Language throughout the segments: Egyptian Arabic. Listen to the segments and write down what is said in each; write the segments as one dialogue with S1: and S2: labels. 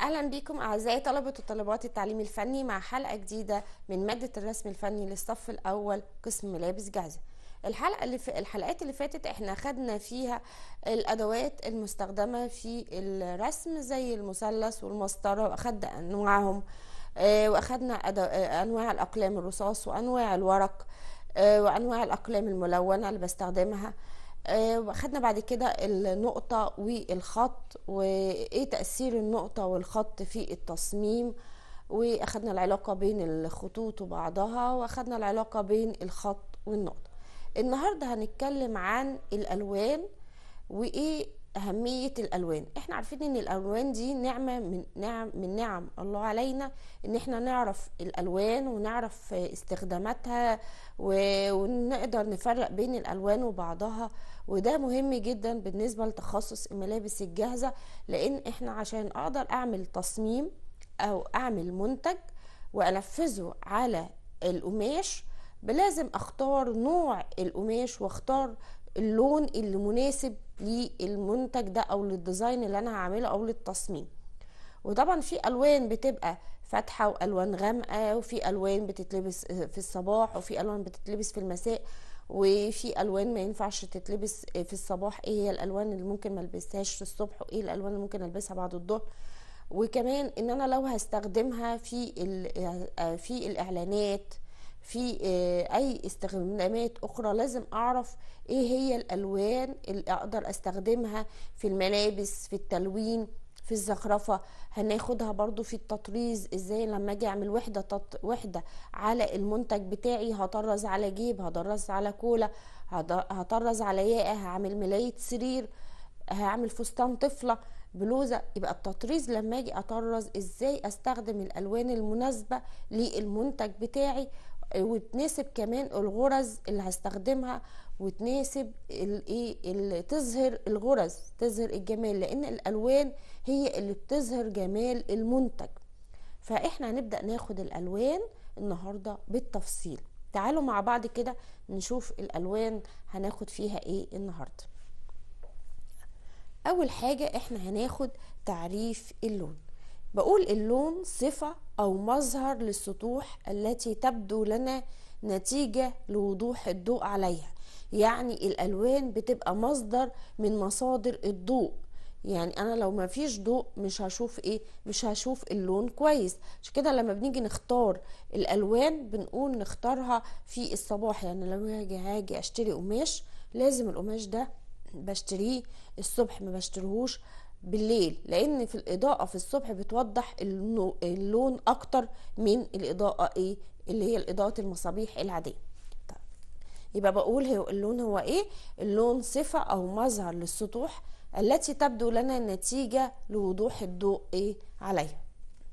S1: اهلا بكم اعزائي طلبه وطالبات التعليم الفني مع حلقه جديده من ماده الرسم الفني للصف الاول قسم ملابس جاهزه الحلقه اللي في الحلقات اللي فاتت احنا خدنا فيها الادوات المستخدمه في الرسم زي المثلث والمسطره واخدنا انواعهم آه، واخدنا أدو- آه، انواع الاقلام الرصاص وانواع الورق آه، وانواع الاقلام الملونه اللي بستخدمها آه، واخدنا بعد كده النقطة والخط وايه تأثير النقطة والخط في التصميم واخدنا العلاقة بين الخطوط وبعضها واخدنا العلاقة بين الخط والنقطة النهاردة هنتكلم عن الألوان وايه أهمية الألوان احنا عارفين ان الألوان دي نعمة من نعم من نعم الله علينا ان احنا نعرف الألوان ونعرف استخداماتها و- ونقدر نفرق بين الألوان وبعضها وده مهم جدا بالنسبة لتخصص الملابس الجاهزة لان احنا عشان اقدر اعمل تصميم او اعمل منتج وانفذه على القماش لازم اختار نوع القماش واختار اللون اللي مناسب للمنتج ده او للديزاين اللي انا هعمله او للتصميم وطبعا في الوان بتبقى فاتحه والوان غامقه وفي الوان بتتلبس في الصباح وفي الوان بتتلبس في المساء وفي الوان ما ينفعش تتلبس في الصباح ايه هي الالوان اللي ممكن ما البسهاش الصبح وايه الالوان اللي ممكن البسها بعد الظهر وكمان ان انا لو هستخدمها في ال- في الاعلانات في آه، اي استخدامات اخرى لازم اعرف ايه هي الالوان اللي اقدر استخدمها في الملابس في التلوين في الزخرفة هناخدها برضو في التطريز ازاي لما اجي اعمل وحدة تط... وحدة على المنتج بتاعي هطرز على جيب هطرز على كولا هض- هطرز على ياقة هعمل ملاية سرير هعمل فستان طفلة بلوزة يبقى التطريز لما اجي اطرز ازاي استخدم الالوان المناسبة للمنتج بتاعي وتناسب كمان الغرز اللي هستخدمها وتناسب الايه اللي تظهر الغرز تظهر الجمال لان الالوان هي اللي بتظهر جمال المنتج فاحنا هنبدا ناخد الالوان النهارده بالتفصيل تعالوا مع بعض كده نشوف الالوان هناخد فيها ايه النهارده اول حاجه احنا هناخد تعريف اللون بقول اللون صفه او مظهر للسطوح التي تبدو لنا نتيجه لوضوح الضوء عليها يعني الالوان بتبقى مصدر من مصادر الضوء يعني انا لو ما فيش ضوء مش هشوف ايه مش هشوف اللون كويس عشان كده لما بنيجي نختار الالوان بنقول نختارها في الصباح يعني لو هاجي هاجي اشتري قماش لازم القماش ده بشتريه الصبح ما بشتريهوش بالليل لان في الاضاءه في الصبح بتوضح النو- اللون اكتر من الاضاءه ايه اللي هي الاضاءه المصابيح العاديه طيب. يبقى بقول هو اللون هو ايه اللون صفه او مظهر للسطوح التي تبدو لنا نتيجه لوضوح الضوء ايه عليها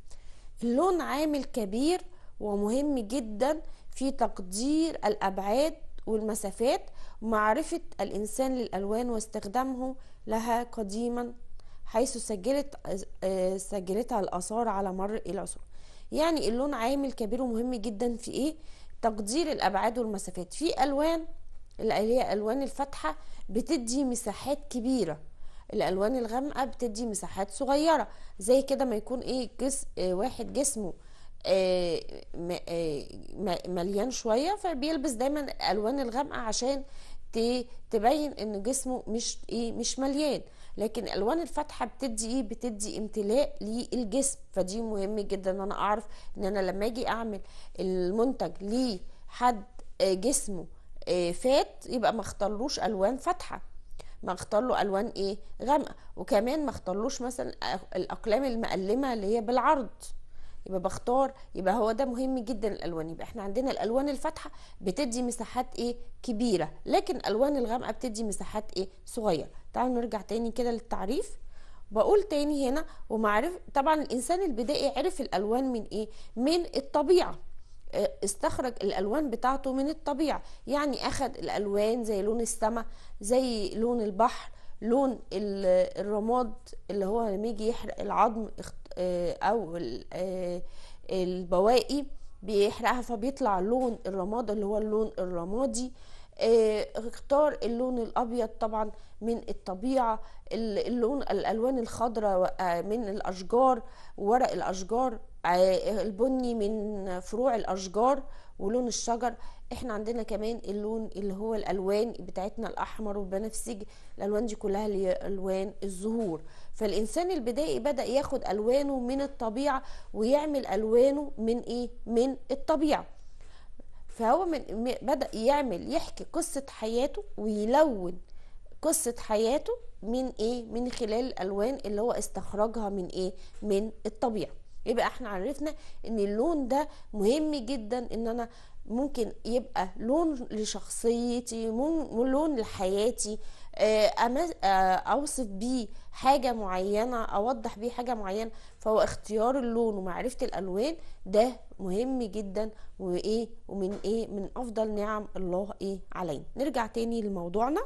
S1: اللون عامل كبير ومهم جدا في تقدير الابعاد والمسافات ومعرفه الانسان للالوان واستخدامه لها قديما حيث سجلت آه، سجلتها الاثار على مر العصور يعني اللون عامل كبير ومهم جدا في ايه تقدير الابعاد والمسافات في الوان اللي هي الوان الفاتحه بتدي مساحات كبيره الالوان الغامقه بتدي مساحات صغيره زي كده ما يكون ايه جس آه، واحد جسمه آه، م- آه، م- مليان شويه فبيلبس دايما الالوان الغامقه عشان ت- تبين ان جسمه مش ايه مش مليان لكن الالوان الفاتحه بتدي ايه بتدي امتلاء للجسم فدي مهم جدا ان انا اعرف ان انا لما اجي اعمل المنتج لحد آه، جسمه آه، فات يبقى ما اختارلوش الوان فاتحه ما اختار له الوان ايه غامقه وكمان ما اختارلوش مثلا الاقلام المقلمه اللي هي بالعرض يبقى بختار يبقى هو ده مهم جدا الالوان يبقى احنا عندنا الالوان الفاتحه بتدي مساحات ايه كبيره لكن الالوان الغامقه بتدي مساحات ايه صغيره تعالوا نرجع تاني كده للتعريف بقول تاني هنا ومعرف طبعا الانسان البدائي عرف الالوان من ايه من الطبيعه اه، استخرج الالوان بتاعته من الطبيعه يعني اخد الالوان زي لون السماء زي لون البحر لون ال- الرماد اللي هو لما يجي يحرق العظم اخت- اه، او ال- اه، البواقي بيحرقها فبيطلع لون الرماد اللي هو اللون الرمادي آه، اختار اللون الابيض طبعا من الطبيعه ال- اللون الالوان الخضراء آه، من الاشجار ورق الاشجار آه، البني من فروع الاشجار ولون الشجر احنا عندنا كمان اللون اللي هو الالوان بتاعتنا الاحمر والبنفسجي الالوان دي كلها اللي هي الوان الزهور فالانسان البدائي بدا ياخد الوانه من الطبيعه ويعمل الوانه من ايه من الطبيعه فهو من م- بدأ يعمل يحكي قصة حياته ويلون قصة حياته من ايه من خلال الالوان اللي هو استخرجها من ايه من الطبيعة يبقى احنا عرفنا ان اللون ده مهم جدا ان انا ممكن يبقى لون لشخصيتي مم- لون لحياتي آه، أمز- آه، اوصف بيه حاجة معينة اوضح بيه حاجة معينة فهو اختيار اللون ومعرفة الالوان ده مهم جدا وايه ومن ايه من افضل نعم الله ايه علينا نرجع تاني لموضوعنا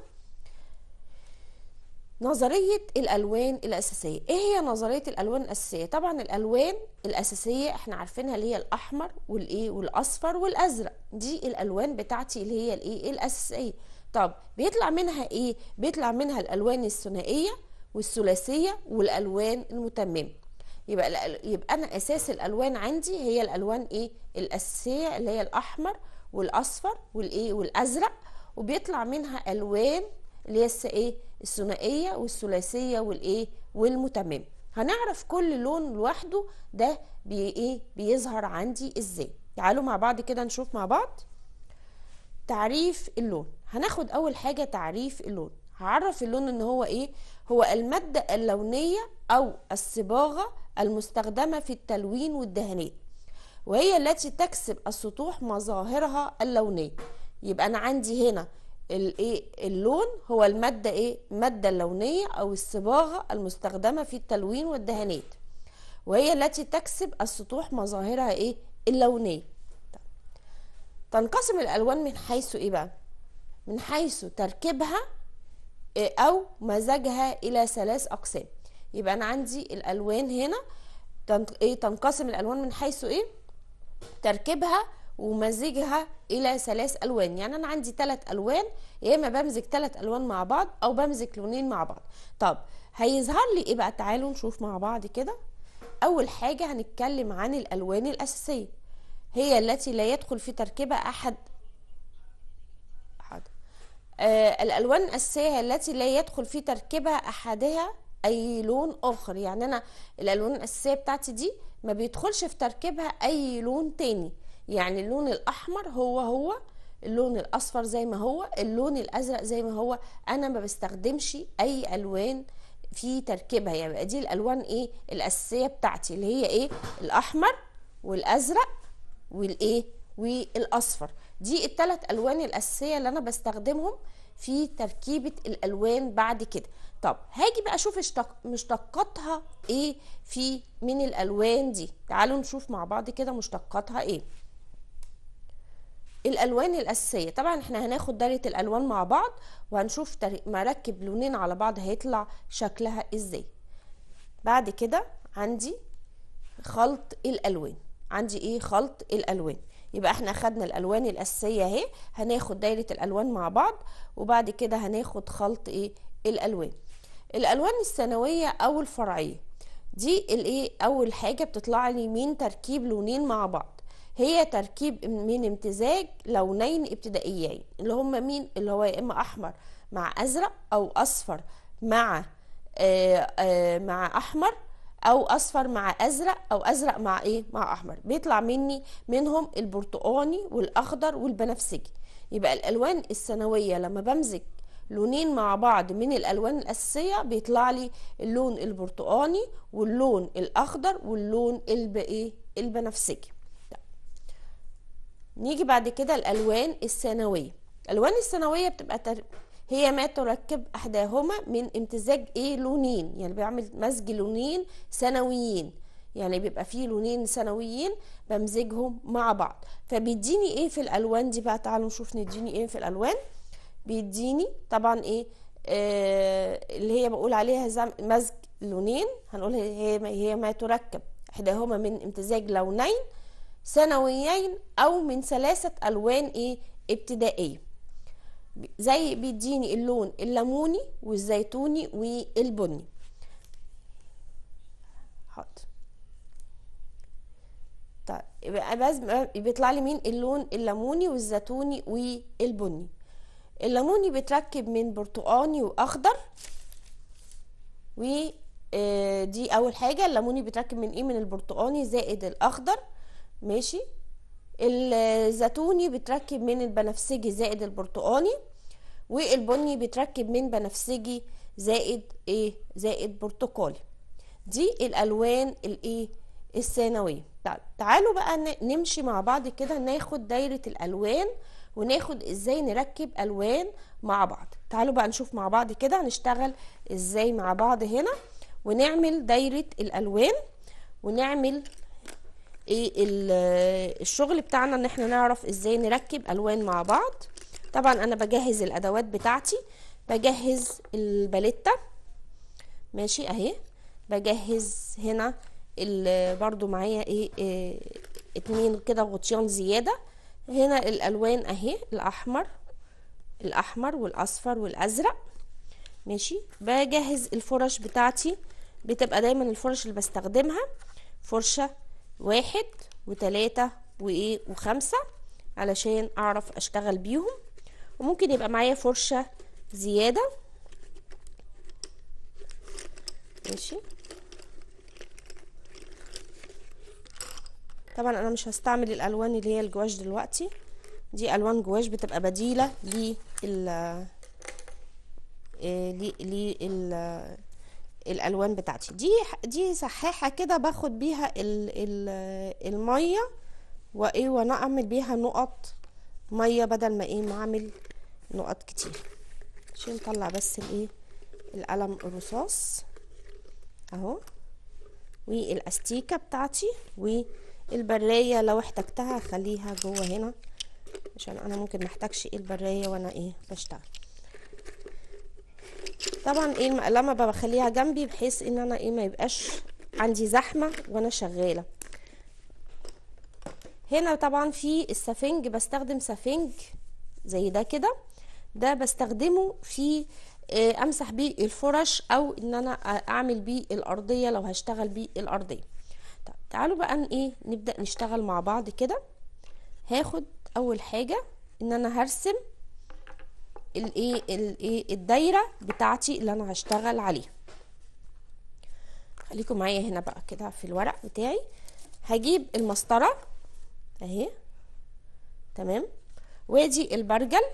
S1: نظرية الألوان الأساسية إيه هي نظرية الألوان الأساسية؟ طبعا الألوان الأساسية إحنا عارفينها اللي هي الأحمر والإيه والأصفر والأزرق دي الألوان بتاعتي اللي هي الإيه الأساسية طب بيطلع منها إيه؟ بيطلع منها الألوان الثنائية والثلاثية والألوان المتممة يبقى الأل- يبقى أنا أساس الألوان عندي هي الألوان إيه؟ الأساسية اللي هي الأحمر والأصفر والإيه والأزرق وبيطلع منها ألوان اللي هي الس- ايه الثنائيه والثلاثيه والايه والمتممه هنعرف كل لون لوحده ده بي ايه بيظهر عندي ازاي تعالوا مع بعض كده نشوف مع بعض تعريف اللون هناخد اول حاجه تعريف اللون هعرف اللون ان هو ايه هو الماده اللونيه او الصباغه المستخدمه في التلوين والدهانات وهي التي تكسب السطوح مظاهرها اللونيه يبقى انا عندي هنا الايه اللون هو الماده ايه الماده اللونيه او الصباغه المستخدمه في التلوين والدهانات وهي التي تكسب السطوح مظاهرها ايه اللونيه تنقسم الالوان من حيث ايه بقى من حيث تركيبها إيه، او مزاجها الى ثلاث اقسام يبقى انا عندي الالوان هنا تن- ايه تنقسم الالوان من حيث ايه تركيبها ومزيجها الى ثلاث الوان يعني انا عندي ثلاث الوان يا اما بمزج ثلاث الوان مع بعض او بمزج لونين مع بعض طب هيظهر لي ايه بقى تعالوا نشوف مع بعض كده اول حاجه هنتكلم عن الالوان الاساسيه هي التي لا يدخل في تركيبها احد حاضر آه الالوان الاساسيه هي التي لا يدخل في تركيبها احدها اي لون اخر يعني انا الالوان الاساسيه بتاعتي دي ما بيدخلش في تركيبها اي لون تاني يعني اللون الاحمر هو هو اللون الاصفر زي ما هو اللون الازرق زي ما هو انا ما بستخدمش اي الوان في تركيبها يعني يبقى دي الالوان ايه الاساسيه بتاعتي اللي هي ايه الاحمر والازرق والايه والاصفر دي الثلاث الوان الاساسيه اللي انا بستخدمهم في تركيبه الالوان بعد كده طب هاجي بقى اشوف اشتق... مشتقاتها ايه في من الالوان دي تعالوا نشوف مع بعض كده مشتقاتها ايه الالوان الاساسيه طبعا احنا هناخد دايره الالوان مع بعض وهنشوف تر... مركب لونين على بعض هيطلع شكلها ازاي بعد كده عندي خلط الالوان عندي ايه خلط الالوان يبقى احنا خدنا الالوان الاساسيه اهي هناخد دايره الالوان مع بعض وبعد كده هناخد خلط ايه الالوان الالوان الثانويه او الفرعيه دي الايه اول حاجه بتطلع لي من تركيب لونين مع بعض هي تركيب من امتزاج لونين ابتدائيين اللي هم مين اللي هو يا اما احمر مع ازرق او اصفر مع آآ آآ مع احمر او اصفر مع ازرق او ازرق مع ايه مع احمر بيطلع مني منهم البرتقاني والاخضر والبنفسجي يبقى الالوان الثانويه لما بمزج لونين مع بعض من الالوان الاساسيه بيطلع لي اللون البرتقاني واللون الاخضر واللون الب ايه البنفسجي نيجي بعد كده الالوان الثانويه الالوان الثانويه بتبقى تر... هي ما تركب احداهما من امتزاج ايه لونين يعني بيعمل مزج لونين ثانويين يعني بيبقى فيه لونين ثانويين بمزجهم مع بعض فبيديني ايه في الالوان دي بقى تعالوا نشوف نديني ايه في الالوان بيديني طبعا ايه آه اللي هي بقول عليها زم مزج لونين هنقول هي هي ما تركب احداهما من امتزاج لونين ثانويين او من ثلاثه الوان ايه ابتدائيه زي بيديني اللون الليموني والزيتوني والبني حاضر طيب يبقى بس بيطلع لي مين اللون الليموني والزيتوني والبني الليموني بيتركب من برتقاني واخضر ودي اول حاجه الليموني بيتركب من ايه من البرتقاني زائد الاخضر ماشي الزيتوني بيتركب من البنفسجي زائد البرتقاني والبني بيتركب من بنفسجي زائد ايه زائد برتقالي دي الالوان الايه الثانويه طيب تعالوا بقى نمشي مع بعض كده ناخد دايره الالوان وناخد ازاي نركب الوان مع بعض تعالوا بقى نشوف مع بعض كده هنشتغل ازاي مع بعض هنا ونعمل دايره الالوان ونعمل ايه الشغل بتاعنا ان احنا نعرف ازاي نركب الوان مع بعض طبعا انا بجهز الادوات بتاعتي بجهز الباليتا ماشي اهي بجهز هنا برضو معايا ايه, إيه اتنين كده غطيان زيادة هنا الالوان اهي الاحمر الاحمر والاصفر والازرق ماشي بجهز الفرش بتاعتي بتبقى دايما الفرش اللي بستخدمها فرشة واحد وتلاتة وايه وخمسة علشان اعرف اشتغل بيهم وممكن يبقى معايا فرشة زيادة ماشي طبعا انا مش هستعمل الالوان اللي هي الجواش دلوقتي دي الوان جواش بتبقى بديله لل لل الالوان بتاعتي دي دي سحاحه كده باخد بيها ال ال الميه وايه وانا اعمل بيها نقط ميه بدل ما ايه ما اعمل نقط كتير عشان نطلع بس الايه القلم الرصاص اهو والاستيكه بتاعتي والبرايه لو احتجتها اخليها جوه هنا عشان انا ممكن محتاجش ايه البرايه وانا ايه بشتغل طبعا ايه المقلمه بخليها جنبي بحيث ان انا ايه ما يبقاش عندي زحمه وانا شغاله هنا طبعا في السفنج بستخدم سفنج زي ده كده ده بستخدمه في امسح بيه الفرش او ان انا اعمل بيه الارضيه لو هشتغل بيه الارضيه طب تعالوا بقى ايه نبدا نشتغل مع بعض كده هاخد اول حاجه ان انا هرسم الايه الايه الدايره بتاعتي اللي انا هشتغل عليها خليكم معايا هنا بقى كده في الورق بتاعي هجيب المسطره اهي تمام وادي البرجل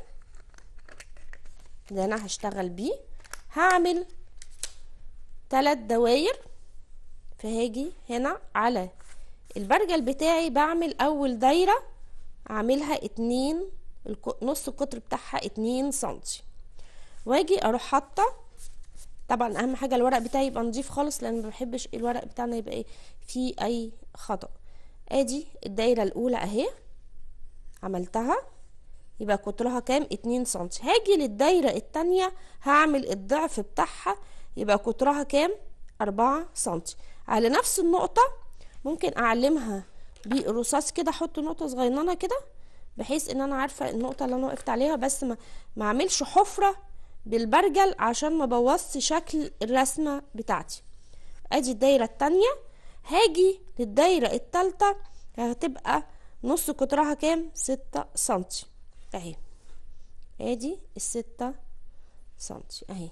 S1: اللي انا هشتغل بيه هعمل ثلاث دواير فهاجي هنا على البرجل بتاعي بعمل اول دايره اعملها اتنين نص القطر بتاعها اتنين سنتي واجي اروح حاطه طبعا اهم حاجه الورق بتاعي يبقى نضيف خالص لان ما بحبش الورق بتاعنا يبقى ايه فيه اي خطا ادي الدايره الاولى اهي عملتها يبقى قطرها كام اتنين سنتي هاجي للدايرة التانية هعمل الضعف بتاعها يبقى قطرها كام اربعة سنتي على نفس النقطة ممكن اعلمها بالرصاص كده احط نقطة صغيرة كده بحيث ان انا عارفة النقطة اللي انا وقفت عليها بس ما, ما اعملش حفرة بالبرجل عشان ما بوظش شكل الرسمة بتاعتي ادي الدايرة التانية هاجي للدايرة التالتة هتبقى نص قطرها كام ستة سنتي اهي ادي الستة سنتي اهي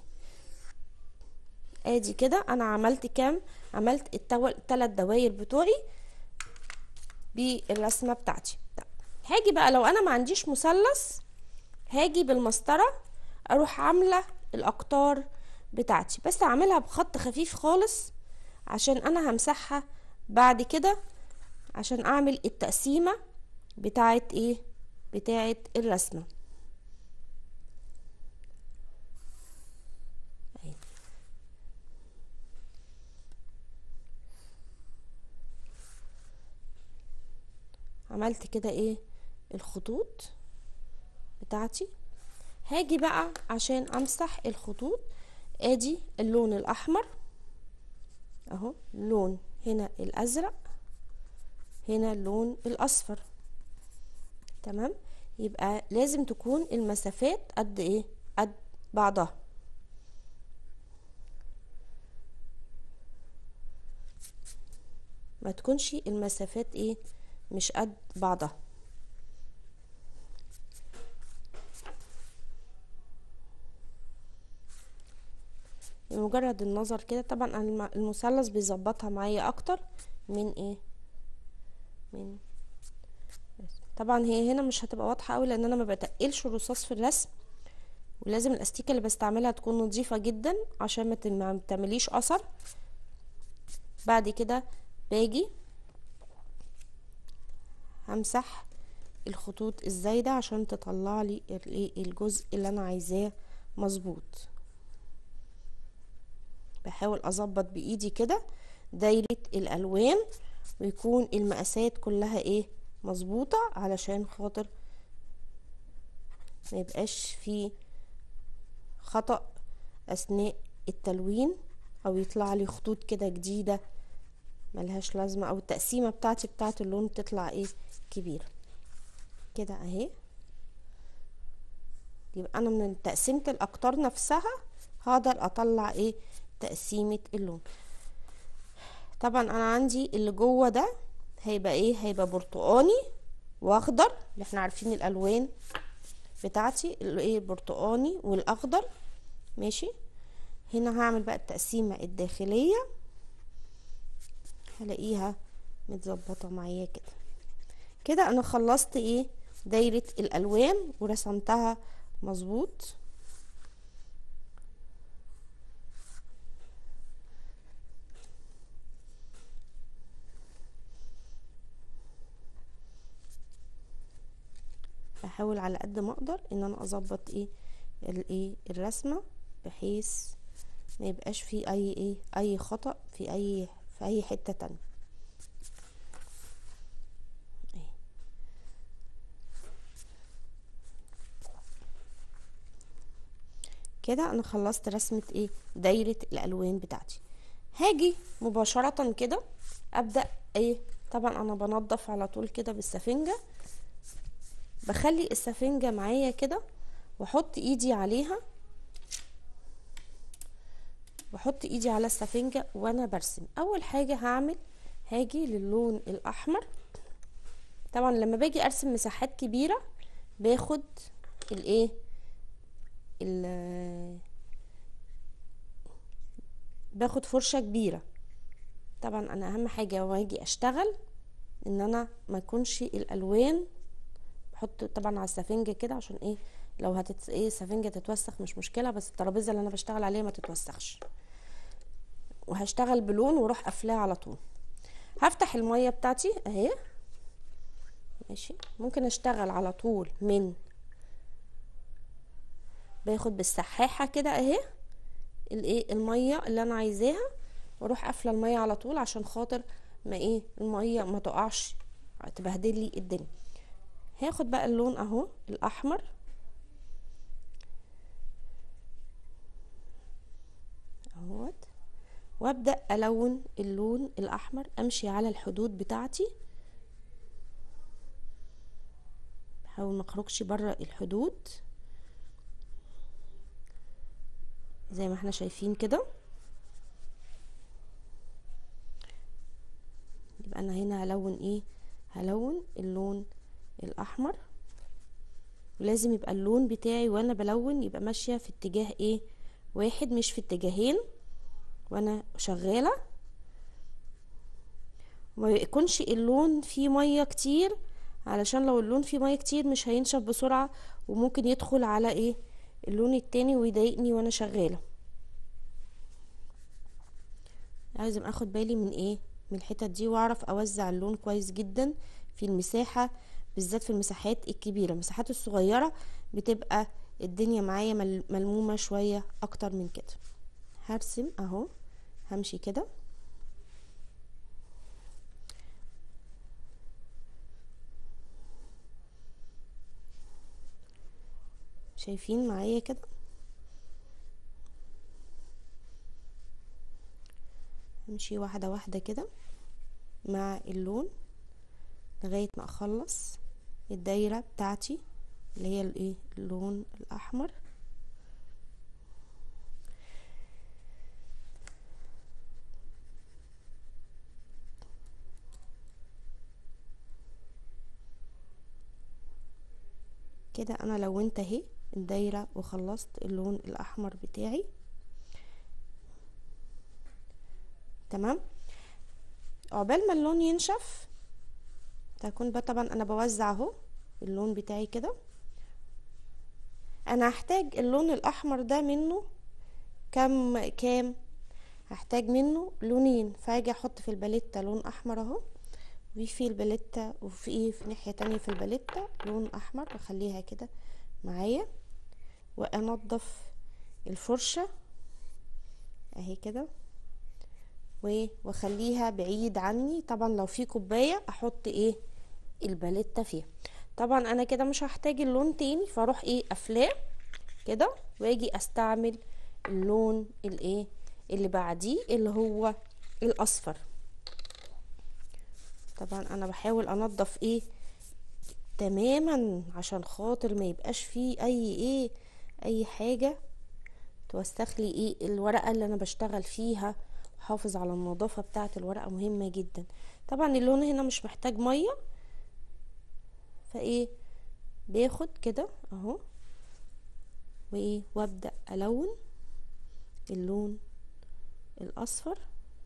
S1: ادي كده انا عملت كام عملت التول... التلات دواير بتوعي بالرسمة بتاعتي طب هاجي بقى لو انا ما عنديش مثلث هاجي بالمسطرة اروح عاملة الاقطار بتاعتي بس اعملها بخط خفيف خالص عشان انا همسحها بعد كده عشان اعمل التقسيمة بتاعت ايه بتاعت الرسمة عملت كده ايه الخطوط بتاعتي هاجي بقى عشان امسح الخطوط ادي اللون الاحمر اهو اللون هنا الازرق هنا اللون الاصفر تمام يبقى لازم تكون المسافات قد ايه قد بعضها ما تكونش المسافات ايه مش قد بعضها بمجرد النظر كده طبعا الم- المثلث بيظبطها معايا اكتر من ايه من طبعا هي هنا مش هتبقى واضحه قوي لان انا ما بتقلش الرصاص في الرسم ولازم الاستيكه اللي بستعملها تكون نظيفه جدا عشان ما تم- ما تعمليش اثر بعد كده باجي همسح الخطوط الزايده عشان تطلع لي الايه الجزء اللي انا عايزاه مظبوط بحاول اظبط بايدي كده دايره الالوان ويكون المقاسات كلها ايه مظبوطه علشان خاطر ما يبقاش في خطأ اثناء التلوين او يطلع لي خطوط كده جديده ملهاش لازمه او التقسيمه بتاعتي بتاعت اللون تطلع ايه كبيره كده اهي يبقى انا من تقسيمه الاقطار نفسها هقدر اطلع ايه تقسيمه اللون طبعا انا عندي اللي جوه ده هيبقى ايه هيبقى برتقاني واخضر اللي احنا عارفين الالوان بتاعتي اللي ايه برتقاني والاخضر ماشي هنا هعمل بقى التقسيمه الداخليه هلاقيها متظبطه معايا كده كده انا خلصت ايه دايره الالوان ورسمتها مظبوط بحاول على قد ما اقدر ان انا اظبط ايه الايه الرسمه بحيث ما يبقاش في اي ايه اي خطأ في اي في اي حته تانية إيه. كده انا خلصت رسمه ايه دايره الالوان بتاعتي هاجي مباشره كده ابدا ايه طبعا انا بنضف على طول كده بالسفنجه بخلي السفنجة معايا كده واحط ايدي عليها بحط ايدي على السفنجة وانا برسم اول حاجة هعمل هاجي للون الاحمر طبعا لما باجي ارسم مساحات كبيرة باخد الايه ال باخد فرشة كبيرة طبعا انا اهم حاجة واجي اشتغل ان انا ما يكونش الالوان بحط طبعا على السفنجة كده عشان ايه لو هتت ايه السفنجة تتوسخ مش مشكلة بس الترابيزة اللي انا بشتغل عليها ما تتوسخش وهشتغل بلون واروح قافلاه على طول هفتح المية بتاعتي اهي ماشي ممكن اشتغل على طول من باخد بالسحاحة كده اهي الايه المية اللي انا عايزاها واروح قافلة المية على طول عشان خاطر ما ايه المية ما تقعش تبهدل لي الدنيا هاخد بقى اللون اهو الاحمر اهوت وابدا الون اللون الاحمر امشي على الحدود بتاعتي بحاول ما اخرجش بره الحدود زي ما احنا شايفين كده يبقى انا هنا هلون ايه هلون اللون الاحمر لازم يبقى اللون بتاعي وانا بلون يبقى ماشيه في اتجاه ايه واحد مش في اتجاهين وانا شغاله وما يكونش اللون فيه ميه كتير علشان لو اللون فيه ميه كتير مش هينشف بسرعه وممكن يدخل على ايه اللون التاني ويضايقني وانا شغاله لازم اخد بالي من ايه من الحتت دي واعرف اوزع اللون كويس جدا في المساحه بالذات في المساحات الكبيره المساحات الصغيره بتبقى الدنيا معايا ملمومه شويه اكتر من كده هرسم اهو همشي كده شايفين معايا كده همشي واحده واحده كده مع اللون لغايه ما اخلص الدايره بتاعتي اللي هي الايه اللون الاحمر كده انا لونت اهي الدايرة وخلصت اللون الاحمر بتاعي تمام عقبال ما اللون ينشف تكون بقى طبعا انا بوزع اهو اللون بتاعي كده انا هحتاج اللون الاحمر ده منه كام كام هحتاج منه لونين فاجي احط في الباليتا لون احمر اهو وفي الباليتا وفي ايه في ناحية تانية في الباليتا لون احمر بخليها كده معايا وانضف الفرشة اهي كده واخليها بعيد عني طبعا لو في كوباية احط ايه الباليتا فيها طبعا انا كده مش هحتاج اللون تاني فاروح ايه قافلاه كده واجي استعمل اللون الايه اللي بعديه اللي هو الاصفر طبعا انا بحاول انضف ايه تماما عشان خاطر ما يبقاش فيه اي ايه اي حاجة توسخ لي ايه الورقة اللي انا بشتغل فيها حافظ على النظافة بتاعة الورقة مهمة جدا طبعا اللون هنا مش محتاج مية فايه باخد كده اهو وايه وابدأ الون اللون الاصفر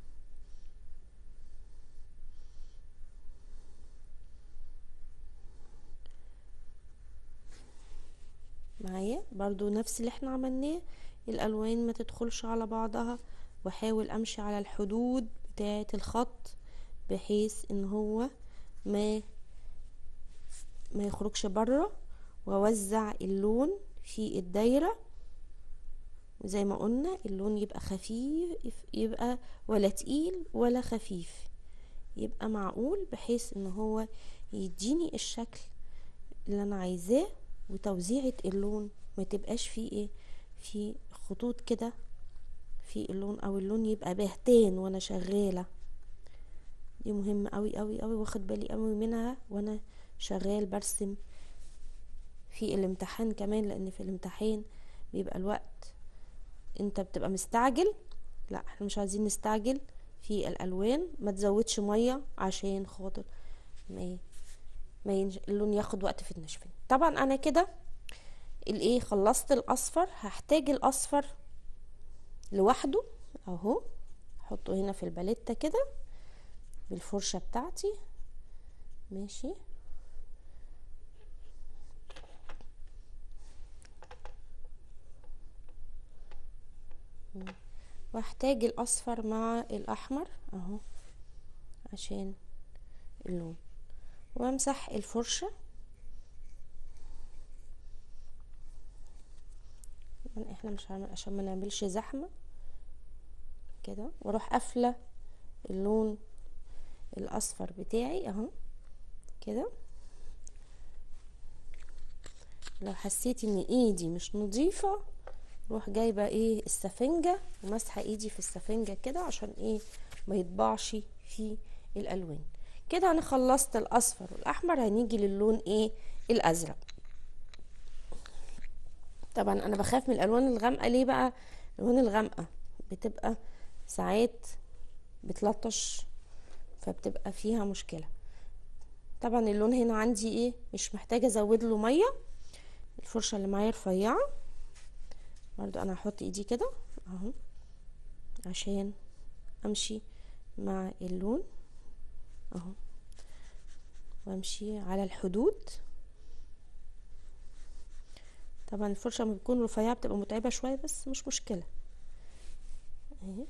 S1: معايا برضو نفس اللي احنا عملناه الالوان ما تدخلش على بعضها واحاول امشي على الحدود بتاعة الخط بحيث ان هو ما ما يخرجش بره واوزع اللون في الدايرة زي ما قلنا اللون يبقى خفيف يبقى ولا تقيل ولا خفيف يبقى معقول بحيث ان هو يديني الشكل اللي انا عايزاه وتوزيعة اللون ما تبقاش فيه ايه في خطوط كده في اللون او اللون يبقى بهتان وانا شغالة دي مهمة قوي قوي قوي واخد بالي قوي منها وانا شغال برسم في الامتحان كمان لان في الامتحان بيبقى الوقت انت بتبقى مستعجل لا احنا مش عايزين نستعجل في الالوان ما تزودش ميه عشان خاطر ما ما ينج... اللون ياخد وقت في النشف طبعا انا كده الايه خلصت الاصفر هحتاج الاصفر لوحده اهو احطه هنا في الباليتا كده بالفرشه بتاعتي ماشي واحتاج الاصفر مع الاحمر اهو عشان اللون وامسح الفرشة احنا مش هعمل عشان ما نعملش زحمة كده واروح قافلة اللون الاصفر بتاعي اهو كده لو حسيت ان ايدي مش نظيفة روح جايبة ايه السفنجة ومسحة ايدي في السفنجة كده عشان ايه ما يطبعش في الالوان كده انا خلصت الاصفر والاحمر هنيجي للون ايه الازرق طبعا انا بخاف من الالوان الغامقه ليه بقى الالوان الغامقه بتبقى ساعات بتلطش فبتبقى فيها مشكله طبعا اللون هنا عندي ايه مش محتاجه ازود له ميه الفرشه اللي معايا رفيعه برضو انا هحط ايدي كده اهو عشان امشي مع اللون اهو وامشي على الحدود طبعا الفرشه لما بتكون رفيعه بتبقى متعبه شويه بس مش مشكله اهي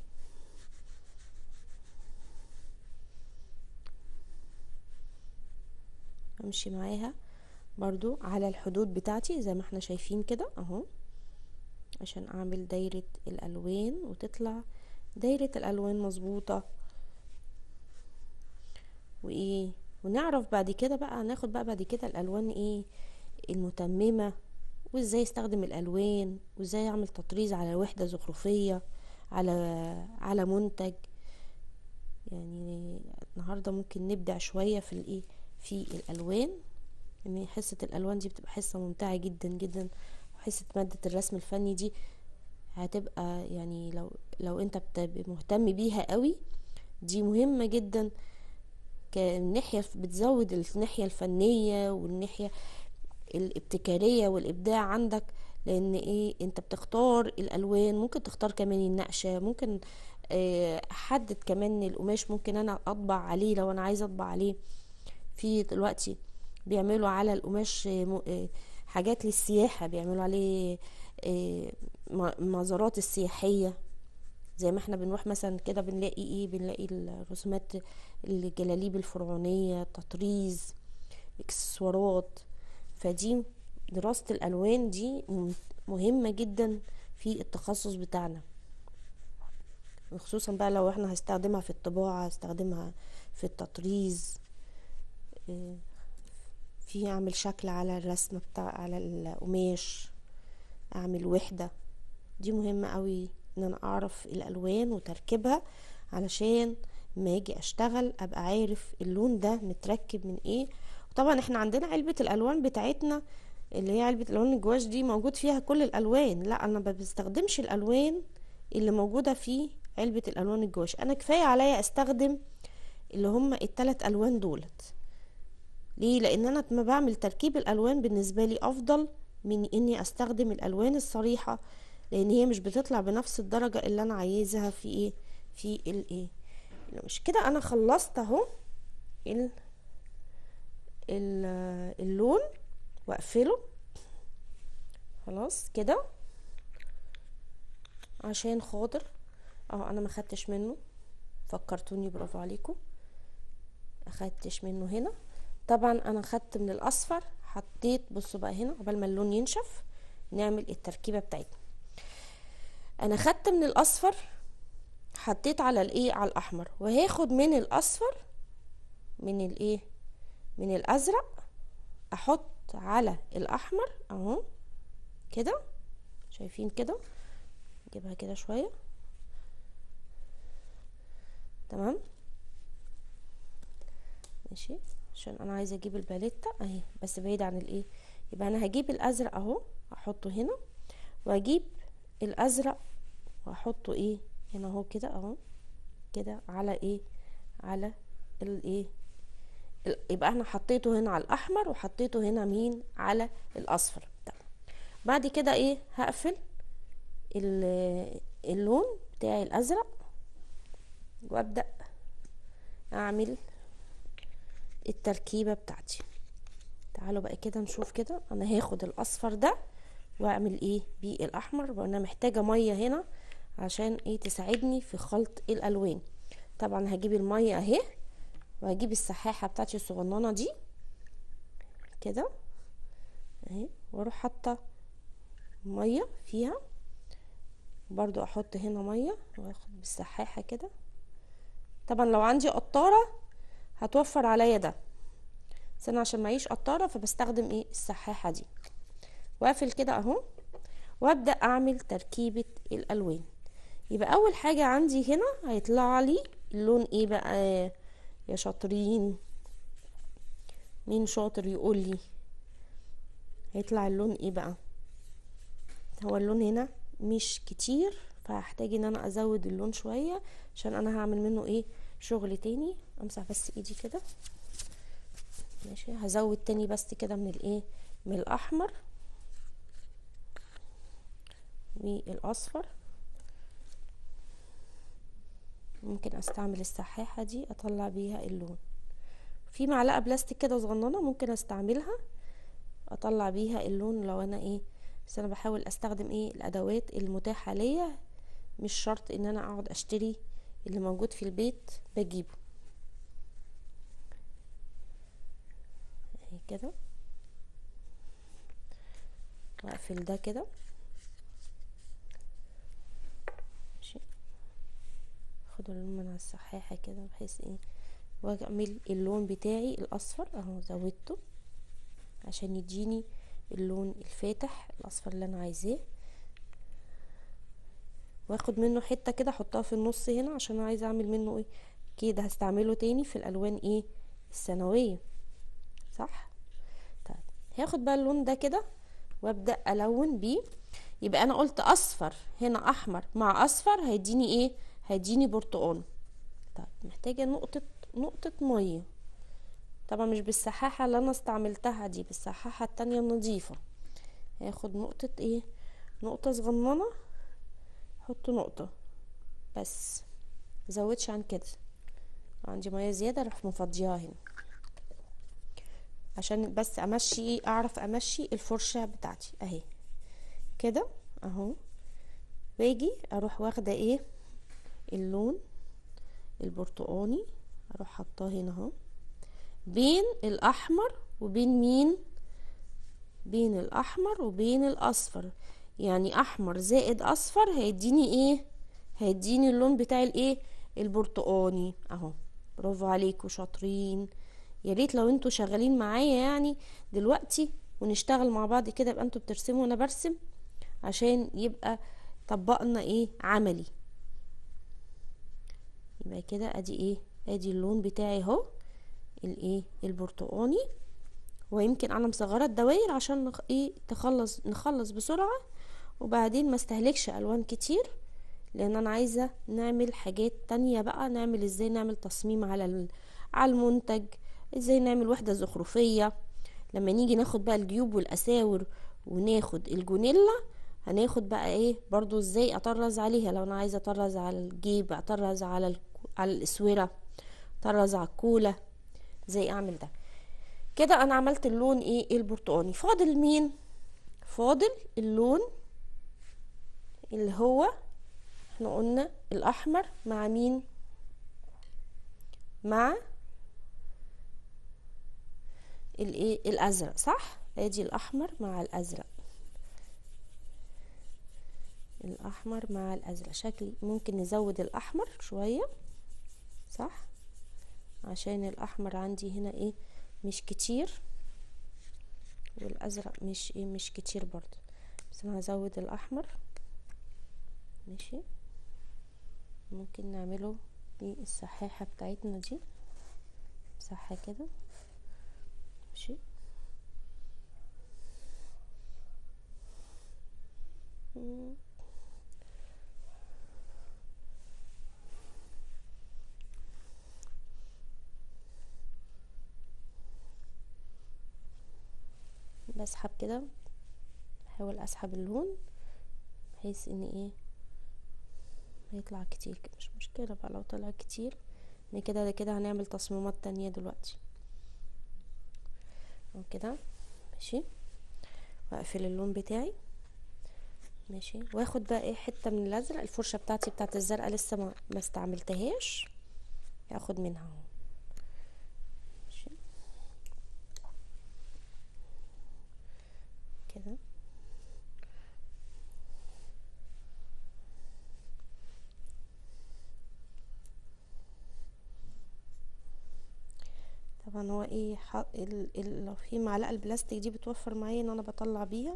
S1: امشي معاها برضو على الحدود بتاعتي زي ما احنا شايفين كده اهو عشان اعمل دايرة الالوان وتطلع دايرة الالوان مظبوطة وايه ونعرف بعد كده بقى ناخد بقى بعد كده الالوان ايه المتممة وازاي استخدم الالوان وازاي اعمل تطريز على وحدة زخرفية على على منتج يعني النهاردة ممكن نبدع شوية في الايه في الالوان ان حصة الالوان دي بتبقى حصة ممتعة جدا جدا وحصة مادة الرسم الفني دي هتبقى يعني لو لو انت بت- مهتم بيها قوي دي مهمة جدا كناحية بتزود الناحية الفنية والناحية الابتكارية والإبداع عندك لأن إيه أنت بتختار الألوان ممكن تختار كمان النقشة ممكن آه، أحدد كمان القماش ممكن أنا أطبع عليه لو أنا عايزة أطبع عليه في دلوقتي بيعملوا على القماش آه، م- آه، حاجات للسياحة بيعملوا عليه آه، م- مزارات السياحية زي ما احنا بنروح مثلا كده بنلاقي ايه بنلاقي الرسومات الجلاليب الفرعونية تطريز اكسسوارات فدي دراسة الألوان دي مم- مهمة جدا في التخصص بتاعنا خصوصا بقى لو احنا هستخدمها في الطباعة هستخدمها في التطريز إيه، في اعمل شكل على الرسمة بتاع على القماش اعمل وحدة دي مهمة قوي ان انا اعرف الالوان وتركيبها علشان ما اجي اشتغل ابقى عارف اللون ده متركب من ايه وطبعا احنا عندنا علبة الالوان بتاعتنا اللي هي علبة الالوان الجواش دي موجود فيها كل الالوان لا انا ما بستخدمش الالوان اللي موجودة في علبة الالوان الجواش انا كفاية عليا استخدم اللي هم التلات الوان دولت ليه لان انا ما بعمل تركيب الالوان بالنسبه لي افضل من اني استخدم الالوان الصريحه لان هي مش بتطلع بنفس الدرجه اللي انا عايزها في ايه في الايه مش كده انا خلصت اهو ال ال- اللون واقفله خلاص كده عشان خاطر اه انا ما خدتش منه فكرتوني برافو عليكم اخدتش منه هنا طبعا انا خدت من الاصفر حطيت بصوا بقى هنا قبل ما اللون ينشف نعمل التركيبه بتاعتنا انا خدت من الاصفر حطيت على الايه على الاحمر وهاخد من الاصفر من الايه من الازرق احط على الاحمر اهو كده شايفين كده نجيبها كده شويه تمام ماشي عشان انا عايزه اجيب الباليتا اهي بس بعيد عن الايه يبقى انا هجيب الازرق اهو احطه هنا واجيب الازرق واحطه ايه هنا اهو كده اهو كده على ايه على الايه ال- يبقى احنا حطيته هنا على الاحمر وحطيته هنا مين على الاصفر تمام بعد كده ايه هقفل ال- اللون بتاعي الازرق وابدا اعمل التركيبة بتاعتي تعالوا بقى كده نشوف كده انا هاخد الاصفر ده واعمل ايه بيه الاحمر وانا محتاجة مية هنا عشان ايه تساعدني في خلط الالوان طبعا هجيب المية اهي وهجيب السحاحة بتاعتي الصغننة دي كده اهي واروح حاطة مية فيها برضو احط هنا مية واخد بالسحاحة كده طبعا لو عندي قطارة هتوفر عليا ده بس انا عشان معيش قطاره فبستخدم ايه السحاحه دي واقفل كده اهو وابدا اعمل تركيبه الالوان يبقى اول حاجه عندي هنا هيطلع لي اللون ايه بقى يا شاطرين مين شاطر يقول لي هيطلع اللون ايه بقى هو اللون هنا مش كتير فهحتاج ان انا ازود اللون شويه عشان انا هعمل منه ايه شغل تاني امسح بس ايدي كده ماشي هزود تاني بس كده من الايه من الاحمر والاصفر ممكن استعمل السحاحة دي اطلع بيها اللون في معلقة بلاستيك كده صغننة ممكن استعملها اطلع بيها اللون لو انا ايه بس انا بحاول استخدم ايه الادوات المتاحة ليا مش شرط ان انا اقعد اشتري اللي موجود في البيت بجيبه اهي كده واقفل ده كده ماشي اخد اللون من على السحاحة كده بحيث ايه واعمل اللون بتاعي الاصفر اهو زودته عشان يديني اللون الفاتح الاصفر اللي انا عايزاه واخد منه حته كده احطها في النص هنا عشان انا عايزه اعمل منه ايه كده هستعمله تاني في الالوان ايه الثانويه صح طيب هاخد بقى اللون ده كده وابدا الون بيه يبقى انا قلت اصفر هنا احمر مع اصفر هيديني ايه هيديني برتقان طيب محتاجه نقطه نقطه ميه طبعا مش بالسحاحه اللي انا استعملتها دي بالسحاحه التانية النظيفه هاخد نقطه ايه نقطه صغننه احط نقطه بس مزودش عن كده عندي ميه زياده اروح مفضياها هنا عشان بس امشي اعرف امشي الفرشه بتاعتي اهي كده اهو واجي اروح واخده ايه اللون البرتقاني اروح حطاه هنا اهو بين الاحمر وبين مين بين الاحمر وبين الاصفر يعني احمر زائد اصفر هيديني ايه هيديني اللون بتاع الايه البرتقاني اهو برافو عليكم شاطرين يا ريت لو انتوا شغالين معايا يعني دلوقتي ونشتغل مع بعض كده يبقى انتوا بترسموا وانا برسم عشان يبقى طبقنا ايه عملي يبقى كده ادي ايه ادي اللون بتاعي اهو الايه البرتقاني ويمكن انا مصغره الدواير عشان نخ... ايه تخلص نخلص بسرعه وبعدين ما استهلكش الوان كتير لان انا عايزه نعمل حاجات تانية بقى نعمل ازاي نعمل تصميم على ال... على المنتج ازاي نعمل وحده زخرفيه لما نيجي ناخد بقى الجيوب والاساور وناخد الجونيلا هناخد بقى ايه برضو ازاي اطرز عليها لو انا عايزه اطرز على الجيب اطرز على ال... على الاسوره اطرز على الكوله ازاي اعمل ده كده انا عملت اللون ايه البرتقاني فاضل مين فاضل اللون اللي هو احنا قلنا الاحمر مع مين مع الايه الازرق صح ادي الاحمر مع الازرق الاحمر مع الازرق شكلي ممكن نزود الاحمر شويه صح عشان الاحمر عندي هنا ايه مش كتير والازرق مش ايه مش كتير برضو بس انا هزود الاحمر ماشي ممكن نعمله بالسحاحة بتاعتنا دي مسحة كده ماشي بسحب كده بحاول اسحب اللون بحيث ان ايه هيطلع كتير كده مش مشكلة بقى لو طلع كتير ان كده كده هنعمل تصميمات تانية دلوقتي كده ماشي واقفل اللون بتاعي ماشي واخد بقى ايه حته من الازرق الفرشه بتاعتي بتاعت الزرقاء لسه ما, ما استعملتهاش هاخد منها اهو ماشي كده طبعا هو ايه ال... ال... لو في معلقه البلاستيك دي بتوفر معايا ان انا بطلع بيها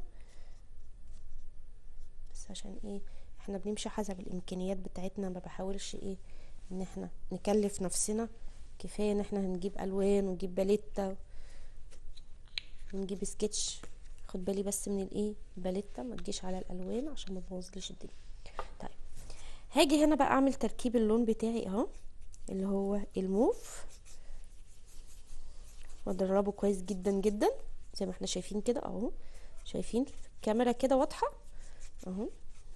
S1: بس عشان ايه احنا بنمشي حسب الامكانيات بتاعتنا ما بحاولش ايه ان احنا نكلف نفسنا كفايه ان احنا هنجيب الوان ونجيب باليتا ونجيب سكتش خد بالي بس من الايه باليتا ما تجيش على الالوان عشان ما تبوظليش الدنيا طيب هاجي هنا بقى اعمل تركيب اللون بتاعي اهو اللي هو الموف وادربه كويس جدا جدا زي ما احنا شايفين كده اهو شايفين في الكاميرا كده واضحه اهو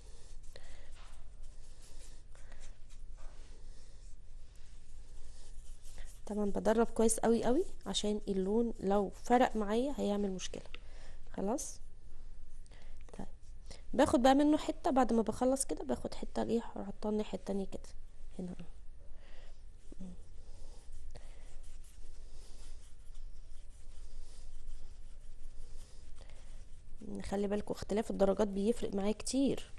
S1: طبعا بدرب كويس قوي قوي عشان اللون لو فرق معايا هيعمل مشكله خلاص طيب باخد بقى منه حته بعد ما بخلص كده باخد حته ايه احطها الناحيه التانية كده هنا خلي بالكوا اختلاف الدرجات بيفرق معايا كتير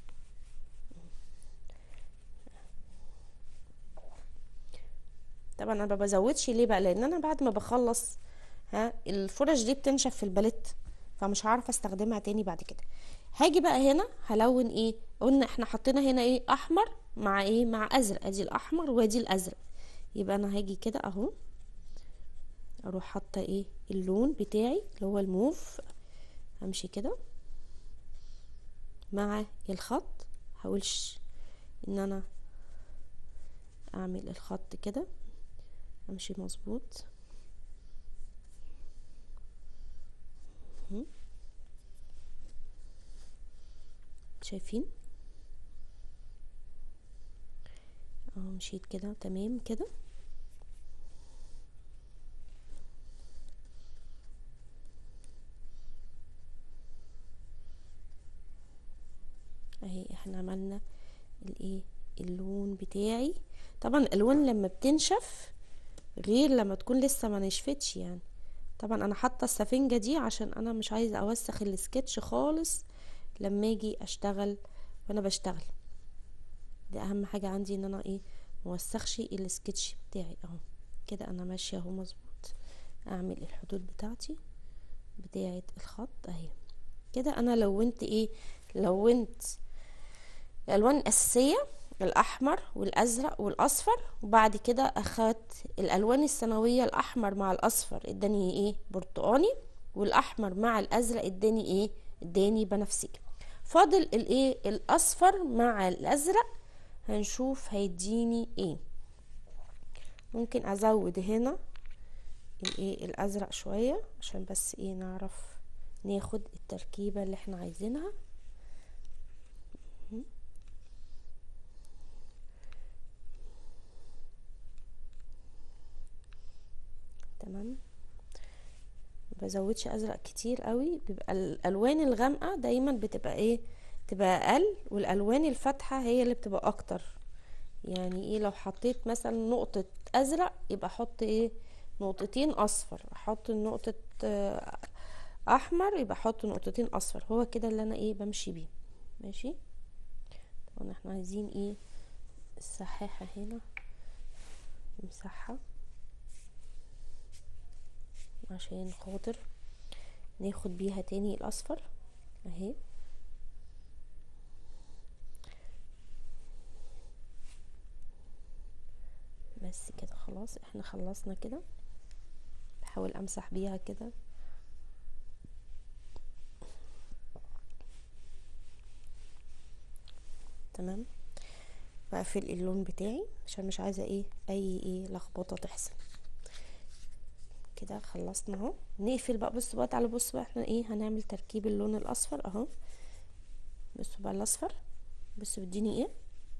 S1: طبعا انا ما بزودش ليه بقى لان انا بعد ما بخلص ها الفرش دي بتنشف في الباليت فمش هعرف استخدمها تاني بعد كده هاجي بقى هنا هلون ايه قلنا احنا حطينا هنا ايه احمر مع ايه مع ازرق ادي الاحمر وادي الازرق يبقى انا هاجي كده اهو اروح حاطه ايه اللون بتاعي اللي هو الموف امشي كده مع الخط حاولش ان انا اعمل الخط كده امشي مظبوط شايفين اهو مشيت كده تمام كده اهي احنا عملنا الايه اللون بتاعي طبعا الالوان لما بتنشف غير لما تكون لسه ما نشفتش يعني طبعا انا حاطه السفنجه دي عشان انا مش عايزه اوسخ السكتش خالص لما اجي اشتغل وانا بشتغل دي اهم حاجه عندي ان انا ايه موسخش السكتش بتاعي اهو كده انا ماشيه اهو مظبوط اعمل الحدود بتاعتي بتاعه الخط اهي كده انا لونت ايه لونت الالوان الاساسيه الاحمر والازرق والاصفر وبعد كده اخدت الالوان الثانويه الاحمر مع الاصفر اداني ايه برتقاني والاحمر مع الازرق اداني ايه اداني بنفسجي فاضل الايه الاصفر مع الازرق هنشوف هيديني ايه ممكن ازود هنا الايه الازرق شويه عشان بس ايه نعرف ناخد التركيبه اللي احنا عايزينها تمام بزودش ازرق كتير قوي بيبقى الالوان الغامقه دايما بتبقى ايه تبقى اقل والالوان الفاتحه هي اللي بتبقى اكتر يعني ايه لو حطيت مثلا نقطه ازرق يبقى احط ايه نقطتين اصفر احط نقطه احمر يبقى احط نقطتين اصفر هو كده اللي انا ايه بمشي بيه ماشي طبعا احنا عايزين ايه السحاحه هنا نمسحها عشان خاطر ناخد بيها تاني الاصفر اهي بس كده خلاص احنا خلصنا كده بحاول امسح بيها كده تمام بقفل اللون بتاعي عشان مش عايزه ايه اي ايه لخبطه تحصل كده خلصنا اهو نقفل بقى بصوا بقى تعالوا بصوا بقى احنا ايه هنعمل تركيب اللون الاصفر اهو بصوا بقى الاصفر بصوا بيديني ايه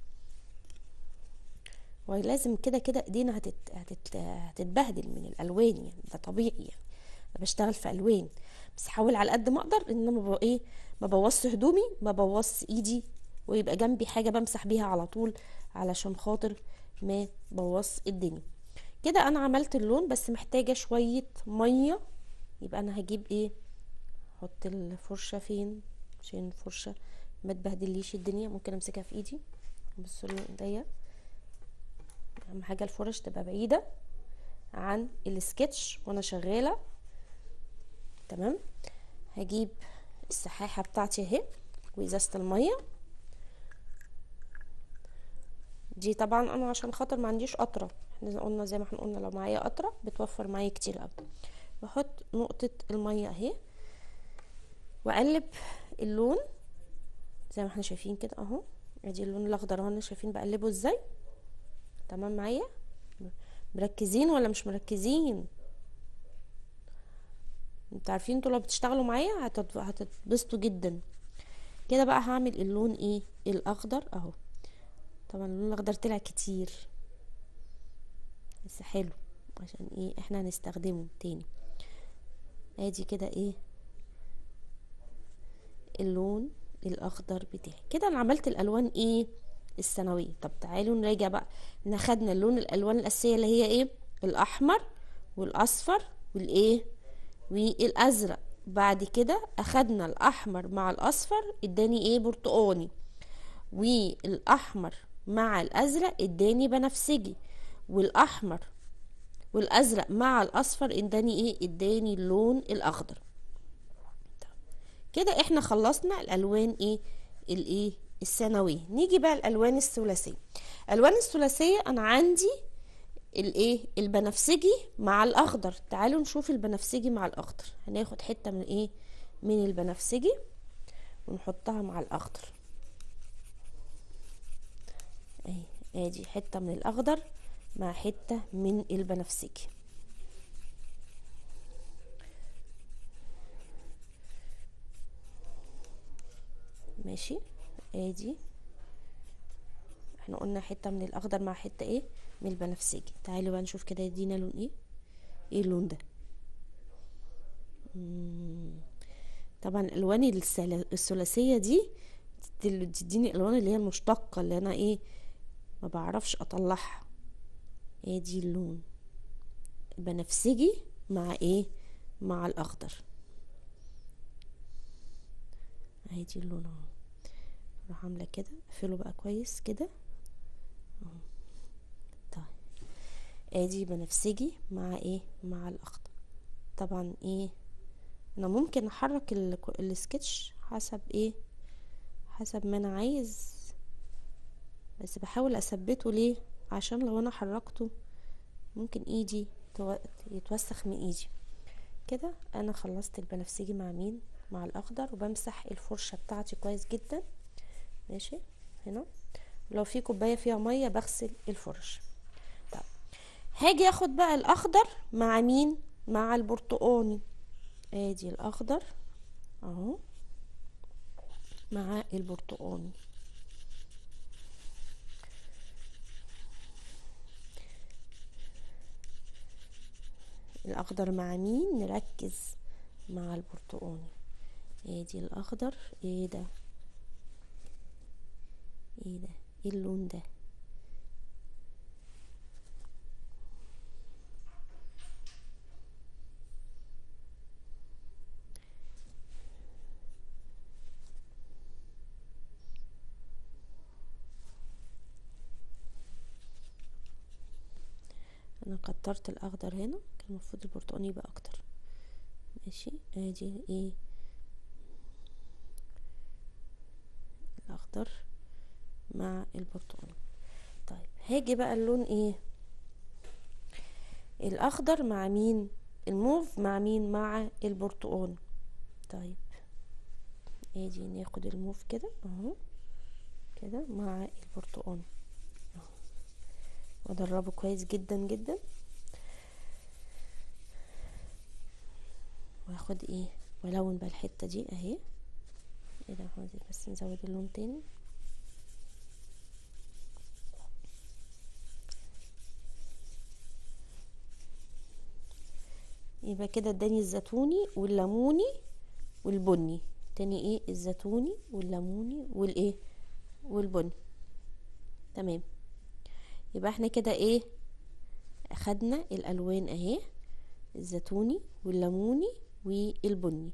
S1: ولازم كده كده ايدينا هتت... هتت... هتتبهدل من الالوان يعني ده طبيعي يعني انا بشتغل في الوان بس حاول على قد ما اقدر ان انا ايه ما بوظش هدومي ما بوظش ايدي ويبقى جنبي حاجه بمسح بيها على طول علشان خاطر ما بوظ الدنيا كده انا عملت اللون بس محتاجه شويه ميه يبقى انا هجيب ايه احط الفرشه فين عشان الفرشه ما تبهدليش الدنيا ممكن امسكها في ايدي بصوا لي ايديا اهم حاجه الفرش تبقى بعيده عن السكتش وانا شغاله تمام هجيب السحاحه بتاعتي اهي وازازه الميه دي طبعا انا عشان خاطر ما عنديش قطره احنا قلنا زي ما احنا قلنا لو معايا قطره بتوفر معايا كتير قوي بحط نقطه الميه اهي واقلب اللون زي ما احنا شايفين كده اهو ادي اللون الاخضر اهو شايفين بقلبه ازاي تمام معايا مركزين ولا مش مركزين انتوا عارفين انتوا لو بتشتغلوا معايا هتتبسطوا جدا كده بقى هعمل اللون ايه الاخضر اهو طبعا اللون الاخضر طلع كتير بس حلو عشان ايه احنا هنستخدمه تاني ادي كده ايه اللون الاخضر بتاعي كده انا عملت الالوان ايه الثانويه طب تعالوا نراجع بقى احنا خدنا اللون الالوان الاساسيه اللي هي ايه الاحمر والاصفر والايه والازرق بعد كده اخدنا الاحمر مع الاصفر اداني ايه برتقاني والاحمر مع الازرق اداني بنفسجي والاحمر والازرق مع الاصفر اداني ايه اداني اللون الاخضر كده احنا خلصنا الالوان ايه الايه الثانويه نيجي بقى الالوان الثلاثيه الالوان الثلاثيه انا عندي الايه البنفسجي مع الاخضر تعالوا نشوف البنفسجي مع الاخضر هناخد حته من ايه من البنفسجي ونحطها مع الاخضر اهي ادي حته من الاخضر مع حته من البنفسجي ماشي ادي احنا قلنا حته من الاخضر مع حته ايه من البنفسجي تعالوا بقى نشوف كده يدينا لون ايه ايه اللون ده مم. طبعا الالوان السل- الثلاثيه دي تدل- تديني الالوان اللي هي المشتقه اللي انا ايه ما بعرفش اطلعها ايه دي اللون بنفسجي مع ايه مع الاخضر اهي دي اللون اهو اروح عامله كده اقفله بقى كويس كده اهو طيب ادي بنفسجي مع ايه مع الاخضر طبعا ايه انا ممكن احرك ال- السكتش حسب ايه حسب ما انا عايز بس بحاول اثبته ليه عشان لو انا حركته ممكن ايدي تو- يتوسخ من ايدي كده انا خلصت البنفسجي مع مين مع الاخضر وبمسح الفرشه بتاعتي كويس جدا ماشي هنا لو في كوبايه فيها ميه بغسل الفرش طب هاجي اخد بقى الاخضر مع مين مع البرتقاني ادي الاخضر اهو مع البرتقاني الاخضر مع مين نركز مع البرتقاني ادي الاخضر ايه ده ايه ده ايه اللون ده انا كترت الاخضر هنا كان المفروض البرتقاني يبقى اكتر ماشي ادي ايه الاخضر مع البرتقاني طيب هاجي بقى اللون ايه الاخضر مع مين الموف مع مين مع البرتقاني طيب ادي ناخد الموف كده اهو كده مع البرتقاني اهو وادربه كويس جدا جدا واخد ايه والون بقى الحته دي اهي ايه ده هو دي بس نزود اللون تاني يبقى كده اداني الزيتوني والليموني والبني تاني ايه الزيتوني والليموني والايه والبني تمام يبقى احنا كده ايه اخدنا الالوان اهي الزيتوني والليموني والبني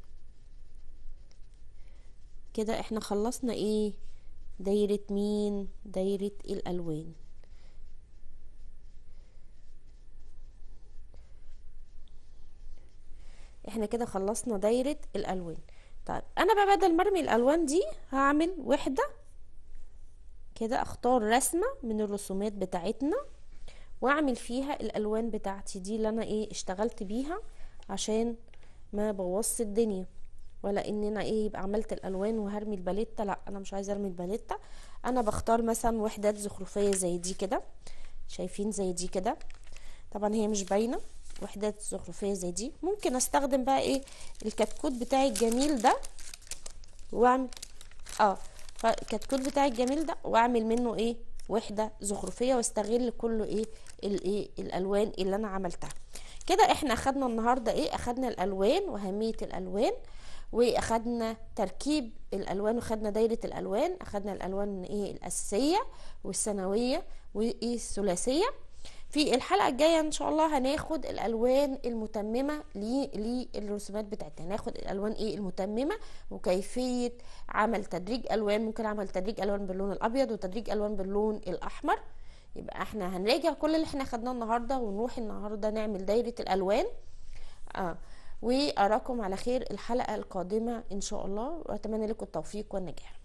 S1: كده احنا خلصنا ايه دايرة مين دايرة الالوان احنا كده خلصنا دايرة الالوان طيب انا بقى بدل ما ارمي الالوان دي هعمل وحدة كده اختار رسمة من الرسومات بتاعتنا واعمل فيها الالوان بتاعتي دي اللي انا ايه اشتغلت بيها عشان ما بوظش الدنيا ولا ان انا ايه يبقى عملت الالوان وهرمي الباليتا لا انا مش عايزه ارمي الباليتا انا بختار مثلا وحدات زخرفيه زي دي كده شايفين زي دي كده طبعا هي مش باينه وحدات زخرفيه زي دي ممكن استخدم بقى ايه الكتكوت بتاعي الجميل ده واعمل اه فالكتكوت بتاعي الجميل ده واعمل منه ايه وحده زخرفيه واستغل كله ايه الايه الالوان اللي انا عملتها كده احنا اخدنا النهارده ايه اخدنا الالوان واهميه الالوان واخدنا تركيب الالوان وخدنا دايره الالوان اخدنا الالوان ايه الاساسيه والثانويه وايه الثلاثيه في الحلقه الجايه ان شاء الله هناخد الالوان المتممه للرسومات بتاعتنا هناخد الالوان ايه المتممه وكيفيه عمل تدريج الوان ممكن اعمل تدريج الوان باللون الابيض وتدريج الوان باللون الاحمر يبقى احنا هنراجع كل اللي احنا خدناه النهارده ونروح النهارده نعمل دايره الالوان اه واراكم على خير الحلقه القادمه ان شاء الله واتمنى لكم التوفيق والنجاح